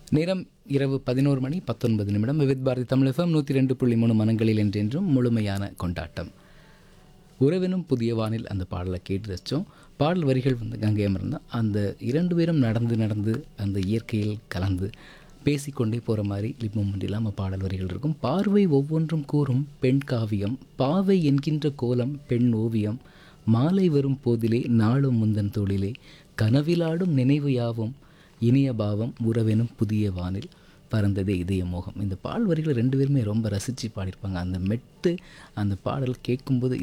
நேரம் இரவு பதினோரு மணி பத்தொன்பது நிமிடம் விவித் பாரதி தமிழகம் நூற்றி ரெண்டு புள்ளி மூணு மனங்களில் என்றென்றும் முழுமையான கொண்டாட்டம் உறவினும் புதிய வானில் அந்த பாடலை கேட்டு ரசித்தோம் பாடல் வரிகள் வந்து கங்கை அமர்ந்தா அந்த இரண்டு பேரும் நடந்து நடந்து அந்த இயற்கையில் கலந்து பேசிக்கொண்டே போகிற மாதிரி லிப் மூமெண்ட் இல்லாமல் பாடல் வரிகள் இருக்கும் பார்வை ஒவ்வொன்றும் கூறும் பெண் காவியம் பாவை என்கின்ற கோலம் பெண் ஓவியம் மாலை வரும் போதிலே நாளும் முந்தன் தொழிலே கனவிலாடும் நினைவு யாவும் இனிய பாவம் உறவெனும் புதிய வானில் பறந்ததே இதய மோகம் இந்த பால் வரிகளை ரெண்டு பேருமே ரொம்ப ரசித்து பாடியிருப்பாங்க அந்த மெட்டு அந்த பாடல் கேட்கும்போது